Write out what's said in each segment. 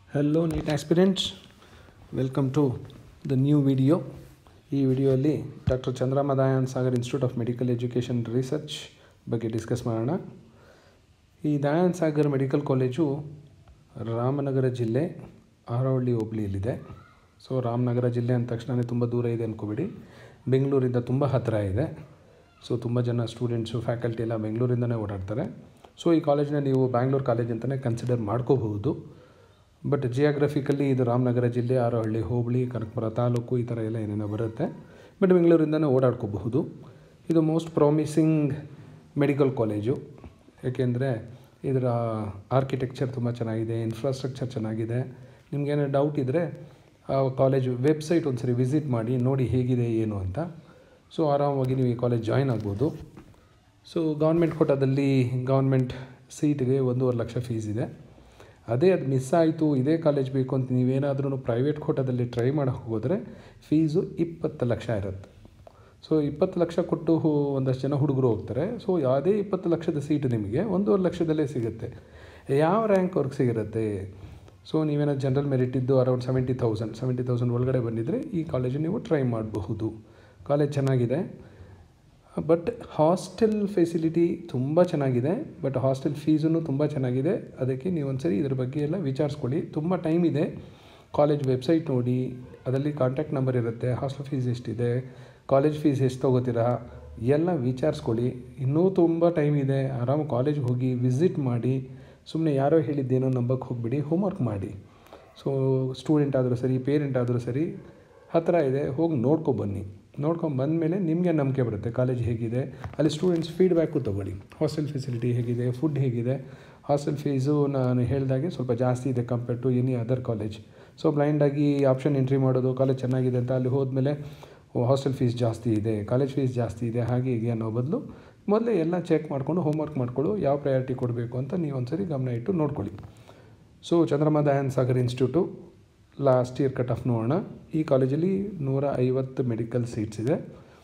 Hello, NEET aspirants. Welcome to the new video. ಈ ವಿಡಿಯೋಯಲ್ಲಿ doctor Chandramma Dayanand Sagar Institute of Medical Education Research ಬಗ್ಗೆ discuss ಮಾಡೋಣ ಈ ದಯಾನಂದ್ ಸಾಗರ್ ಮೆಡಿಕಲ್ ಕಾಲೇಜು ರಾಮನಗರ ಜಿಲ್ಲೆ ಆರವಳ್ಳಿ ಹೋಬಳಿಯಲ್ಲಿದೆ ಸೊ ರಾಮನಗರ ಜಿಲ್ಲೆ ಅಂದ ತಕ್ಷಣ ತುಂಬ ದೂರ ಇದೆ ಅಂದ್ಕೋಬೇಡಿ ಬೆಂಗಳೂರಿಂದ ತುಂಬ ಹತ್ತಿರ ಇದೆ ಸೊ ತುಂಬ ಜನ ಸ್ಟೂಡೆಂಟ್ಸು ಫ್ಯಾಕಲ್ಟಿ ಎಲ್ಲ ಬೆಂಗಳೂರಿಂದನೇ ಓಡಾಡ್ತಾರೆ ಸೊ ಈ ಕಾಲೇಜನ್ನ ನೀವು ಬ್ಯಾಂಗ್ಳೂರು ಕಾಲೇಜ್ ಅಂತಲೇ ಕನ್ಸಿಡರ್ ಮಾಡ್ಕೋಬಹುದು ಬಟ್ ಜಿಯಾಗ್ರಫಿಕಲಿ ಇದು ರಾಮನಗರ ಜಿಲ್ಲೆ ಆರೋಹಳ್ಳಿ ಹೋಬಳಿ ಕನಕಪುರ ತಾಲೂಕು ಈ ಥರ ಎಲ್ಲ ಏನೇನೋ ಬರುತ್ತೆ ಬಟ್ ಬೆಂಗಳೂರಿಂದನೇ ಓಡಾಡ್ಕೋಬಹುದು ಇದು ಮೋಸ್ಟ್ ಪ್ರಾಮಿಸಿಂಗ್ ಮೆಡಿಕಲ್ ಕಾಲೇಜು ಏಕೆಂದರೆ ಇದರ ಆರ್ಕಿಟೆಕ್ಚರ್ ತುಂಬ ಚೆನ್ನಾಗಿದೆ ಇನ್ಫ್ರಾಸ್ಟ್ರಕ್ಚರ್ ಚೆನ್ನಾಗಿದೆ ನಿಮಗೇನೋ ಡೌಟ್ ಇದ್ದರೆ ಆ ಕಾಲೇಜು ವೆಬ್ಸೈಟ್ ಒಂದ್ಸರಿ ವಿಸಿಟ್ ಮಾಡಿ ನೋಡಿ ಹೇಗಿದೆ ಏನು ಅಂತ ಸೊ ಆರಾಮಾಗಿ ನೀವು ಈ ಕಾಲೇಜ್ ಜಾಯ್ನ್ ಆಗ್ಬೋದು ಸೊ ಗೌರ್ಮೆಂಟ್ ಕೋಟಾದಲ್ಲಿ ಗೌರ್ಮೆಂಟ್ ಸೀಟ್ಗೆ ಒಂದೂವರೆ ಲಕ್ಷ ಫೀಸ್ ಇದೆ ಅದೇ ಅದು ಮಿಸ್ ಆಯಿತು ಇದೇ ಕಾಲೇಜ್ ಬೇಕು ಅಂತ ನೀವೇನಾದ್ರೂ ಪ್ರೈವೇಟ್ ಕೋಟಾದಲ್ಲಿ ಟ್ರೈ ಮಾಡೋಕ್ಕೆ ಹೋದರೆ ಫೀಸು ಇಪ್ಪತ್ತು ಲಕ್ಷ ಇರುತ್ತೆ ಸೊ ಇಪ್ಪತ್ತು ಲಕ್ಷ ಕೊಟ್ಟು ಹು- ಒಂದಷ್ಟು ಜನ ಹುಡುಗರು ಹೋಗ್ತಾರೆ ಸೊ ಯಾವುದೇ ಇಪ್ಪತ್ತು ಲಕ್ಷದ ಸೀಟು ನಿಮಗೆ ಒಂದೂವರೆ ಲಕ್ಷದಲ್ಲೇ ಸಿಗುತ್ತೆ ಯಾವ ರ್ಯಾಂಕ್ ಅವ್ರಿಗೆ ಸಿಗಿರುತ್ತೆ ಸೊ ನೀವೇನಾದ್ರು ಜನರಲ್ ಮೆರಿಟ್ ಇದ್ದು around seventy thousand seventy thousand ಒಳಗಡೆ ಬಂದಿದ್ದರೆ ಈ ಕಾಲೇಜು ನೀವು ಟ್ರೈ ಮಾಡಬಹುದು ಕಾಲೇಜ್ ಚೆನ್ನಾಗಿದೆ ಬಟ್ ಹಾಸ್ಟೆಲ್ ಫೆಸಿಲಿಟಿ ತುಂಬ ಚೆನ್ನಾಗಿದೆ ಬಟ್ ಹಾಸ್ಟೆಲ್ ಫೀಸೂ ತುಂಬ ಚೆನ್ನಾಗಿದೆ ಅದಕ್ಕೆ ನೀವು ಒಂದ್ಸರಿ ಇದ್ರ ಬಗ್ಗೆ ಎಲ್ಲ ವಿಚಾರಿಸ್ಕೊಳ್ಳಿ ತುಂಬ ಟೈಮ್ ಇದೆ ಕಾಲೇಜ್ ವೆಬ್ಸೈಟ್ ನೋಡಿ ಅದರಲ್ಲಿ ಕಾಂಟ್ಯಾಕ್ಟ್ ನಂಬರ್ ಇರುತ್ತೆ ಹಾಸ್ಟೆಲ್ ಫೀಸ್ ಎಷ್ಟಿದೆ ಕಾಲೇಜ್ ಫೀಸ್ ಎಷ್ಟು ತೊಗೋತೀರಾ ಎಲ್ಲ ವಿಚಾರಿಸ್ಕೊಳ್ಳಿ ಇನ್ನೂ ತುಂಬ ಟೈಮ್ ಇದೆ ಆರಾಮ್ ಕಾಲೇಜ್ಗೆ ಹೋಗಿ ವಿಸಿಟ್ ಮಾಡಿ ಸುಮ್ಮನೆ ಯಾರೋ ಹೇಳಿದ್ದೇನೋ ನಂಬಕ್ಕೆ ಹೋಗ್ಬಿಡಿ ಹೋಮ್ವರ್ಕ್ ಮಾಡಿ ಸೊ ಸ್ಟೂಡೆಂಟ್ ಆದರೂ ಸರಿ ಪೇರೆಂಟ್ ಆದರೂ ಸರಿ ಹತ್ತಿರ ಇದೆ ಹೋಗಿ ನೋಡ್ಕೊಬನ್ನಿ ನೋಡ್ಕೊಂಡು ಬಂದಮೇಲೆ ನಿಮಗೆ ನಂಬಿಕೆ ಬರುತ್ತೆ ಕಾಲೇಜ್ ಹೇಗಿದೆ ಅಲ್ಲಿ ಸ್ಟೂಡೆಂಟ್ಸ್ ಫೀಡ್ಬ್ಯಾಕು ತೊಗೊಳ್ಳಿ ಹಾಸ್ಟೆಲ್ ಫೆಸಿಲಿಟಿ ಹೇಗಿದೆ ಫುಡ್ ಹೇಗಿದೆ ಹಾಸ್ಟೆಲ್ ಫೀಸು ನಾನು ಹೇಳ್ದಾಗೆ ಸ್ವಲ್ಪ ಜಾಸ್ತಿ ಇದೆ compare to any other college so ಬ್ಲೈಂಡಾಗಿ ಆಪ್ಷನ್ ಎಂಟ್ರಿ ಮಾಡೋದು ಕಾಲೇಜ್ ಚೆನ್ನಾಗಿದೆ ಅಂತ ಅಲ್ಲಿ ಹೋದ್ಮೇಲೆ ಹಾಸ್ಟೆಲ್ ಫೀಸ್ ಜಾಸ್ತಿ ಇದೆ ಕಾಲೇಜ್ ಫೀಸ್ ಜಾಸ್ತಿ ಇದೆ ಹಾಗೆ ಹೀಗೆ ಅನ್ನೋ ಬದಲು ಮೊದಲೇ ಎಲ್ಲ ಚೆಕ್ ಮಾಡಿಕೊಂಡು ಹೋಮ್ವರ್ಕ್ ಮಾಡ್ಕೊಳ್ಳು ಯಾವ ಪ್ರಯಾರಿಟಿ ಕೊಡಬೇಕು ಅಂತ ನೀವು ಒಂದ್ಸರಿ ಗಮನ ಇಟ್ಟು ನೋಡ್ಕೊಳ್ಳಿ so Chandramma Dayanand Sagar Institute last year cut off ನೋಡೋಣ ಈ ಕಾಲೇಜಲ್ಲಿ ನೂರ ಐವತ್ತು ಮೆಡಿಕಲ್ ಸೀಟ್ಸ್ ಇದೆ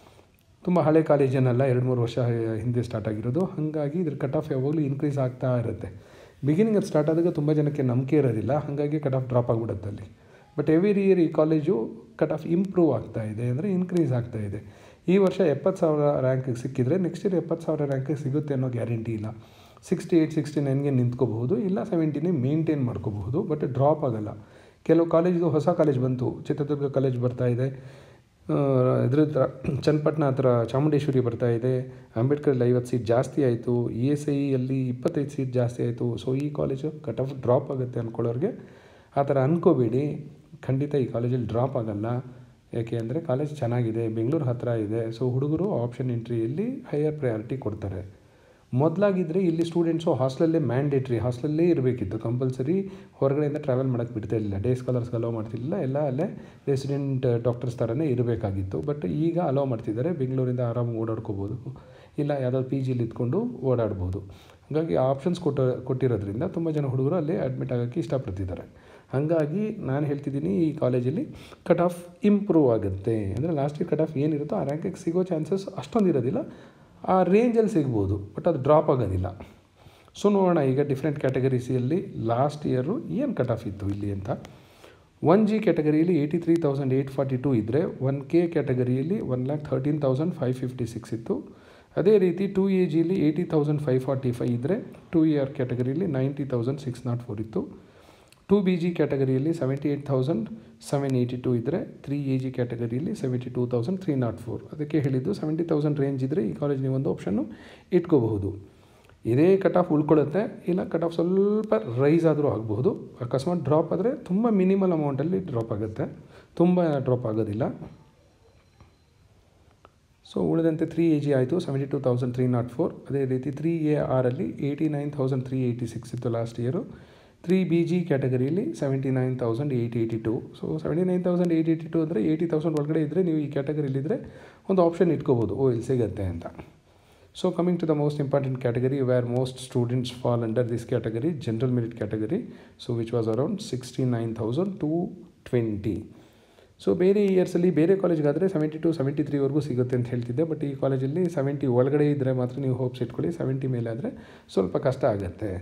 ತುಂಬ ಹಳೆ ಕಾಲೇಜೇನಲ್ಲ ಎರಡು ಮೂರು ವರ್ಷ ಹಿಂದೆ ಸ್ಟಾರ್ಟ್ ಆಗಿರೋದು ಹಾಗಾಗಿ ಇದ್ರ ಕಟ್ ಆಫ್ ಯಾವಾಗಲೂ ಇನ್ಕ್ರೀಸ್ ಆಗ್ತಾ ಇರುತ್ತೆ ಬಿಗಿನಿಂಗ್ ಅದು ಸ್ಟಾರ್ಟ್ ಆದಾಗ ತುಂಬ ಜನಕ್ಕೆ ನಂಬಿಕೆ ಇರೋದಿಲ್ಲ ಹಾಗಾಗಿ ಕಟ್ ಆಫ್ ಡ್ರಾಪ್ ಆಗಿಬಿಡುತ್ತೆ ಅಲ್ಲಿ ಬಟ್ ಎವ್ರಿ ಇಯರ್ ಈ ಕಾಲೇಜು ಕಟ್ ಆಫ್ ಇಂಪ್ರೂವ್ ಆಗ್ತಾ ಇದೆ ಅಂದರೆ ಇನ್ಕ್ರೀಸ್ ಆಗ್ತಾ ಇದೆ ಈ ವರ್ಷ ಎಪ್ಪತ್ತು ಸಾವಿರ ರ್ಯಾಂಕಿಗೆ ಸಿಕ್ಕಿದ್ರೆ ನೆಕ್ಸ್ಟ್ ಇಯರ್ ಎಪ್ಪತ್ತು ಸಾವಿರ ರ್ಯಾಂಕಿಗೆ ಸಿಗುತ್ತೆ ಅನ್ನೋ ಗ್ಯಾರಂಟಿ ಇಲ್ಲ ಸಿಕ್ಸ್ಟಿ ಏಯ್ಟ್ ಸಿಕ್ಸ್ಟಿ ನೈನ್ಗೆ ನಿಂತ್ಕೋಬಹುದು ಇಲ್ಲ ಸೆವೆಂಟಿನೇ ಮೇಂಟೈನ್ ಮಾಡ್ಕೋಬಹುದು ಬಟ್ ಡ್ರಾಪ್ ಆಗಲ್ಲ ಕೆಲವು ಕಾಲೇಜು ಹೊಸ ಕಾಲೇಜ್ ಬಂತು ಚಿತ್ರದುರ್ಗ ಕಾಲೇಜ್ ಬರ್ತಾ ಇದೆ ಆ, ಇದ್ರ ಹತ್ರ ಚನ್ನಪಟ್ಟಣ ಹತ್ರ ಚಾಮುಂಡೇಶ್ವರಿ ಬರ್ತಾ ಇದೆ ಅಂಬೇಡ್ಕರಲ್ಲಿ ಐವತ್ತು ಸೀಟ್ ಜಾಸ್ತಿ ಆಯಿತು ಇ ಎಸ್ ಐಯಲ್ಲಿ ಇಪ್ಪತ್ತೈದು ಸೀಟ್ ಜಾಸ್ತಿ ಆಯಿತು ಸೊ ಈ ಕಾಲೇಜು ಕಟ್ ಆಫ್ ಡ್ರಾಪ್ ಆಗುತ್ತೆ ಅಂದ್ಕೊಳ್ಳೋರಿಗೆ ಆ ಥರ ಅಂದ್ಕೋಬೇಡಿ ಖಂಡಿತ ಈ ಕಾಲೇಜಲ್ಲಿ ಡ್ರಾಪ್ ಆಗಲ್ಲ ಯಾಕೆ ಅಂದರೆ ಕಾಲೇಜ್ ಚೆನ್ನಾಗಿದೆ ಬೆಂಗಳೂರು ಹತ್ತಿರ ಇದೆ ಸೊ ಹುಡುಗರು ಆಪ್ಷನ್ ಎಂಟ್ರಿಯಲ್ಲಿ ಹೈಯರ್ ಪ್ರಯಾರಿಟಿ ಕೊಡ್ತಾರೆ ಮೊದಲಾಗಿದ್ದರೆ ಇಲ್ಲಿ ಸ್ಟೂಡೆಂಟ್ಸು ಹಾಸ್ಟೆಲಲ್ಲೇ ಮ್ಯಾಂಡೇಟ್ರಿ ಹಾಸ್ಟೆಲಲ್ಲೇ ಇರಬೇಕಿತ್ತು ಕಂಪಲ್ಸರಿ ಹೊರಗಡೆಯಿಂದ ಟ್ರಾವೆಲ್ ಮಾಡೋಕ್ಕೆ ಬಿಡ್ತಾ ಇರಲಿಲ್ಲ ಡೇ ಸ್ಕಾಲರ್ಸ್ ಅಲೋ ಮಾಡ್ತಿರಲಿಲ್ಲ ಎಲ್ಲ ಅಲ್ಲೇ ರೆಸಿಡೆಂಟ್ ಡಾಕ್ಟರ್ಸ್ ಥರನೇ ಇರಬೇಕಾಗಿತ್ತು ಬಟ್ ಈಗ ಅಲೋ ಮಾಡ್ತಿದ್ದಾರೆ ಬೆಂಗಳೂರಿಂದ ಆರಾಮಾಗಿ ಓಡಾಡ್ಕೋಬೋದು ಇಲ್ಲ ಯಾವುದಾದ್ರು ಪಿ ಜಿಲಿ ಇದ್ಕೊಂಡು ಓಡಾಡ್ಬೋದು ಹಾಗಾಗಿ ಆಪ್ಷನ್ಸ್ ಕೊಟ್ಟ ಕೊಟ್ಟಿರೋದ್ರಿಂದ ತುಂಬ ಜನ ಹುಡುಗರು ಅಲ್ಲೇ ಅಡ್ಮಿಟ್ ಆಗೋಕ್ಕೆ ಇಷ್ಟಪಡ್ತಿದ್ದಾರೆ ಹಾಗಾಗಿ ನಾನು ಹೇಳ್ತಿದ್ದೀನಿ ಈ ಕಾಲೇಜಲ್ಲಿ ಕಟ್ ಆಫ್ ಇಂಪ್ರೂವ್ ಆಗುತ್ತೆ ಅಂದರೆ ಲಾಸ್ಟ್ ಇಯರ್ ಕಟ್ ಆಫ್ ಏನಿರುತ್ತೋ ಆ ರ್ಯಾಂಕಿಗೆ ಸಿಗೋ ಚಾನ್ಸಸ್ ಅಷ್ಟೊಂದು ಇರೋದಿಲ್ಲ ಆ ರೇಂಜಲ್ಲಿ ಸಿಗ್ಬೋದು ಬಟ್ ಅದು ಡ್ರಾಪ್ ಆಗೋದಿಲ್ಲ ಸೊ ನೋಡೋಣ ಈಗ ಡಿಫ್ರೆಂಟ್ ಕ್ಯಾಟಗರೀಸಲ್ಲಿ ಲಾಸ್ಟ್ ಇಯರು ಏನು ಕಟ್ ಆಫ್ ಇತ್ತು ಇಲ್ಲಿ ಅಂತ ಒನ್ ಜಿ ಕ್ಯಾಟಗರಿಯಲ್ಲಿ eighty three thousand eight forty two ಇದ್ದರೆ ಒನ್ ಕೆ ಕ್ಯಾಟಗರಿಯಲ್ಲಿ one lakh thirteen thousand five fifty six ಇತ್ತು ಅದೇ ರೀತಿ ಟೂ ಎ ಜಿಲಿ eighty thousand five forty five ಇದ್ದರೆ ಟೂ ಇ ಆರ್ ಕ್ಯಾಟಗರಿಯಲ್ಲಿ ninety thousand six nought four ಇತ್ತು ಟೂ ಬಿ ಜಿ ಕ್ಯಾಟಗರಿಯಲ್ಲಿ seventy eight thousand seven eighty two ಇದ್ದರೆ ತ್ರೀ ಎ ಜಿ ಕ್ಯಾಟಗರಿಯಲ್ಲಿ seventy two thousand three nought four ಅದಕ್ಕೆ ಹೇಳಿದ್ದು seventy thousand range ಇದ್ದರೆ ಈ ಕಾಲೇಜ್ ನೀವು ಒಂದು ಆಪ್ಷನ್ನು ಇಟ್ಕೋಬಹುದು ಇದೇ ಕಟ್ ಆಫ್ ಉಳ್ಕೊಳ್ಳುತ್ತೆ ಇಲ್ಲ ಕಟ್ ಆಫ್ ಸ್ವಲ್ಪ ರೈಸ್ ಆದರೂ ಆಗಬಹುದು ಅಕಸ್ಮಾತ್ ಡ್ರಾಪ್ ಆದರೆ ತುಂಬ ಮಿನಿಮಲ್ ಅಮೌಂಟಲ್ಲಿ ಡ್ರಾಪ್ ಆಗುತ್ತೆ ತುಂಬ ಡ್ರಾಪ್ ಆಗೋದಿಲ್ಲ ಸೊ ಉಳಿದಂತೆ ತ್ರೀ ಎ ಜಿ ಆಯಿತು seventy two thousand three nought four ಅದೇ ರೀತಿ ತ್ರೀ ಎ ಆರಲ್ಲಿ eighty nine thousand three eighty six ಇತ್ತು last year three B G ಕ್ಯಾಟಗರಿಯಲ್ಲಿ seventy nine thousand eight eighty two so seventy nine thousand eight eighty two ಅಂದರೆ eighty thousand ಒಳಗಡೆ ಇದ್ದರೆ ನೀವು ಈ ಕ್ಯಾಟಗರಿಲಿದ್ದರೆ ಒಂದು ಆಪ್ಷನ್ ಇಟ್ಕೋಬೋದು ಓ ಇಲ್ಲಿ ಸಿಗುತ್ತೆ ಅಂತ so coming to the most important category where most students fall under this category general merit category so which was around sixty nine thousand two twenty so ಬೇರೆ ಇಯರ್ಸಲ್ಲಿ ಬೇರೆ ಕಾಲೇಜ್ಗಾದರೆ ಸೆವೆಂಟಿ ಟು ಸೆವೆಂಟಿ ತ್ರೀವರೆಗೂ ಸಿಗುತ್ತೆ ಅಂತ ಹೇಳ್ತಿದ್ದೆ ಬಟ್ ಈ ಕಾಲೇಜಲ್ಲಿ ಸೆವೆಂಟಿ ಒಳಗಡೆ ಇದ್ದರೆ ಮಾತ್ರ ನೀವು ಹೋಪ್ಸ್ ಇಟ್ಕೊಳ್ಳಿ ಸೆವೆಂಟಿ ಮೇಲೆ ಆದರೆ ಸ್ವಲ್ಪ ಕಷ್ಟ ಆಗುತ್ತೆ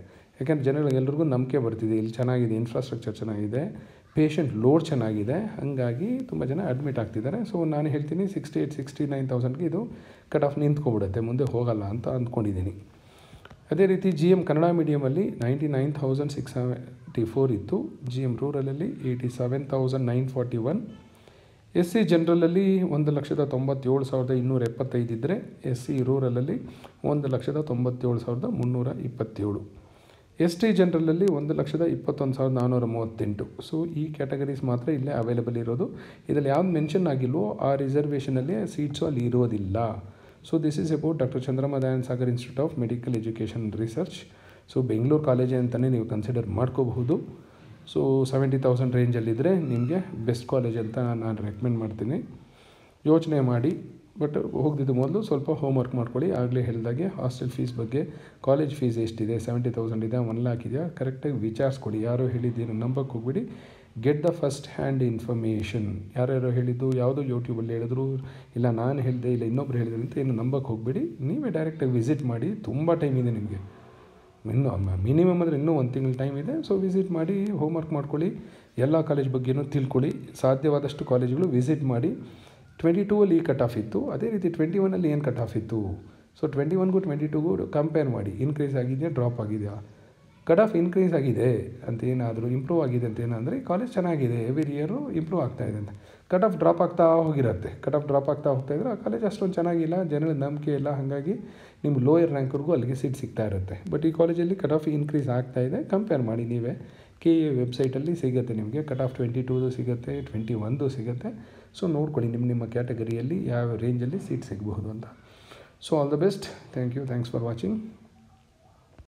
ಯಾಕೆಂದರೆ ಜನಗಳಿಗೆ ಎಲ್ರಿಗೂ ನಂಬಿಕೆ ಬರ್ತಿದೆ ಇಲ್ಲಿ ಚೆನ್ನಾಗಿದೆ ಇನ್ಫ್ರಾಸ್ಟ್ರಕ್ಚರ್ ಚೆನ್ನಾಗಿದೆ ಪೇಷಂಟ್ ಲೋಡ್ ಚೆನ್ನಾಗಿದೆ ಹಾಗಾಗಿ ತುಂಬ ಜನ ಅಡ್ಮಿಟ್ ಆಗ್ತಿದ್ದಾರೆ ಸೊ ನಾನು ಹೇಳ್ತೀನಿ ಸಿಕ್ಸ್ಟಿ ಏಯ್ಟ್ ಸಿಕ್ಸ್ಟಿ ನೈನ್ ತೌಸಂಡ್ಗೆ ಇದು ಕಟ್ ಆಫ್ ನಿಂತ್ಕೊಬಿಡುತ್ತೆ ಮುಂದೆ ಹೋಗಲ್ಲ ಅಂತ ಅಂದ್ಕೊಂಡಿದ್ದೀನಿ ಅದೇ ರೀತಿ ಜಿ ಎಮ್ ಕನ್ನಡ ಮೀಡಿಯಮಲ್ಲಿ ninety nine thousand six seventy four ಇತ್ತು ಜಿ ಎಮ್ ರೂರಲಲ್ಲಿ eighty seven thousand nine forty one S C ಜನರಲಲ್ಲಿ ಒಂದು ಲಕ್ಷದ ತೊಂಬತ್ತೇಳು ಸಾವಿರದ ಇನ್ನೂರ ಎಪ್ಪತ್ತೈದು ಇದ್ದರೆ ಎಸ್ ಸಿ ರೂರಲಲ್ಲಿ ಒಂದು ಲಕ್ಷದ ತೊಂಬತ್ತೇಳು ಸಾವಿರದ ಮುನ್ನೂರ ಇಪ್ಪತ್ತೇಳು ಎಸ್ ಟಿ ಜನರಲಲ್ಲಿ ಒಂದು ಲಕ್ಷದ ಇಪ್ಪತ್ತೊಂದು ಸಾವಿರದ ನಾನ್ನೂರ ಮೂವತ್ತೆಂಟು ಸೊ ಈ ಕ್ಯಾಟಗರೀಸ್ ಮಾತ್ರ ಇಲ್ಲೇ ಅವೈಲೇಬಲ್ ಇರೋದು ಇದರಲ್ಲಿ ಯಾವ್ದು ಮೆನ್ಷನ್ ಆಗಿಲ್ವೋ ಆ ರಿಸರ್ವೇಷನಲ್ಲಿ ಸೀಟ್ಸು ಅಲ್ಲಿ ಇರೋದಿಲ್ಲ so this is about doctor Chandramma Dayananda Sagar Institute of Medical Education Research so Bengaluru college ಅಂತಲೇ ನೀವು ಕನ್ಸಿಡರ್ ಮಾಡ್ಕೋಬಹುದು ಸೊ ಸೆವೆಂಟಿ ತೌಸಂಡ್ ರೇಂಜಲ್ಲಿದ್ದರೆ ನಿಮಗೆ ಬೆಸ್ಟ್ ಕಾಲೇಜ್ ಅಂತ ನಾನು ರೆಕಮೆಂಡ್ ಮಾಡ್ತೀನಿ ಯೋಚನೆ ಮಾಡಿ ಬಟ್ ಹೋಗ್ದಿದ್ದು ಮೊದಲು ಸ್ವಲ್ಪ ಹೋಮ್ವರ್ಕ್ ಮಾಡ್ಕೊಳ್ಳಿ ಆಗಲೇ ಹೇಳಿದಾಗೆ ಹಾಸ್ಟೆಲ್ ಫೀಸ್ ಬಗ್ಗೆ ಕಾಲೇಜ್ ಫೀಸ್ ಎಷ್ಟಿದೆ ಸೆವೆಂಟಿ ತೌಸಂಡ್ ಇದೆ ಒನ್ ಲ್ಯಾಕ್ ಇದೆಯಾ ಕರೆಕ್ಟಾಗಿ ವಿಚಾರಿಸ್ಕೊಡಿ ಯಾರೋ ಹೇಳಿದ್ದೇನು ನಂಬಕ್ಕೆ ಹೋಗ್ಬಿಡಿ get the first hand information ಯಾರ್ಯಾರೋ ಹೇಳಿದ್ದು ಯಾವುದೋ ಯೂಟ್ಯೂಬಲ್ಲಿ ಹೇಳಿದ್ರು ಇಲ್ಲ ನಾನು ಹೇಳಿದೆ ಇಲ್ಲ ಇನ್ನೊಬ್ರು ಹೇಳಿದ್ರು ಅಂತ ಏನು ನಂಬಕ್ಕೆ ಹೋಗ್ಬಿಡಿ ನೀವೇ ಡೈರೆಕ್ಟಾಗಿ ವಿಸಿಟ್ ಮಾಡಿ ತುಂಬ ಟೈಮ್ ಇದೆ ನಿಮಗೆ ಇನ್ನು ಮಿನಿಮಮ್ ಅಂದರೆ ಇನ್ನೂ ಒಂದು ತಿಂಗಳು ಟೈಮ್ ಇದೆ ಸೊ ವಿಸಿಟ್ ಮಾಡಿ ಹೋಮ್ವರ್ಕ್ ಮಾಡ್ಕೊಳ್ಳಿ ಎಲ್ಲ ಕಾಲೇಜ್ ಬಗ್ಗೆನೂ ತಿಳ್ಕೊಳ್ಳಿ ಸಾಧ್ಯವಾದಷ್ಟು ಕಾಲೇಜ್ಗಳು ವಿಸಿಟ್ ಮಾಡಿ ಟ್ವೆಂಟಿ ಟೂ ಅಲ್ಲಿ ಈ ಕಟ್ ಆಫ್ ಇತ್ತು ಅದೇ ರೀತಿ ಟ್ವೆಂಟಿ ಒನಲ್ಲಿ ಏನು ಕಟ್ ಆಫ್ ಇತ್ತು ಸೊ ಟ್ವೆಂಟಿ ಒನ್ಗೂ ಟ್ವೆಂಟಿ ಟೂಗೂ ಕಂಪೇರ್ ಮಾಡಿ ಇನ್ಕ್ರೀಸ್ ಆಗಿದೆಯಾ ಡ್ರಾಪ್ ಆಗಿದೆಯಾ ಕಟ್ ಆಫ್ ಇನ್ಕ್ರೀಸ್ ಆಗಿದೆ ಅಂತ ಏನಾದರೂ ಇಂಪ್ರೂವ್ ಆಗಿದೆ ಅಂತ ಏನಂದರೆ ಕಾಲೇಜ್ ಚೆನ್ನಾಗಿದೆ ಎವ್ರಿ ಇಯರು ಇಂಪ್ರೂವ್ ಆಗ್ತಾ ಇದೆ ಅಂತ ಕಟ್ ಆಫ್ ಡ್ರಾಪ್ ಆಗ್ತಾ ಹೋಗಿರುತ್ತೆ ಕಟ್ ಆಫ್ ಡ್ರಾಪ್ ಆಗ್ತಾ ಹೋಗ್ತಾ ಇದ್ರೆ ಆ ಕಾಲೇಜ್ ಅಷ್ಟೊಂದು ಚೆನ್ನಾಗಿಲ್ಲ ಜನಗಳ ನಂಬಿಕೆ ಇಲ್ಲ ಹಾಗಾಗಿ ನಿಮ್ಗೆ ಲೋಯರ್ ರ್ಯಾಂಕ್ವರೆಗೂ ಅಲ್ಲಿಗೆ ಸೀಟ್ ಸಿಗ್ತಾ ಇರುತ್ತೆ ಬಟ್ ಈ ಕಾಲೇಜಲ್ಲಿ ಕಟ್ ಆಫ್ ಇನ್ಕ್ರೀಸ್ ಆಗ್ತಾ ಇದೆ ಕಂಪೇರ್ ಮಾಡಿ ನೀವೇ ಕೆ ಎ ವೆಬ್ಸೈಟಲ್ಲಿ ಸಿಗುತ್ತೆ ನಿಮಗೆ ಕಟ್ ಆಫ್ ಟ್ವೆಂಟಿ ಟೂದು ಸಿಗುತ್ತೆ ಟ್ವೆಂಟಿ ಒನ್ದು ಸಿಗುತ್ತೆ ಸೊ ನೋಡ್ಕೊಳ್ಳಿ ನಿಮ್ಮ ನಿಮ್ಮ ಕ್ಯಾಟಗರಿಯಲ್ಲಿ ಯಾವ ರೇಂಜಲ್ಲಿ ಸೀಟ್ ಸಿಗಬಹುದು ಅಂತ so all the best thank you thanks for watching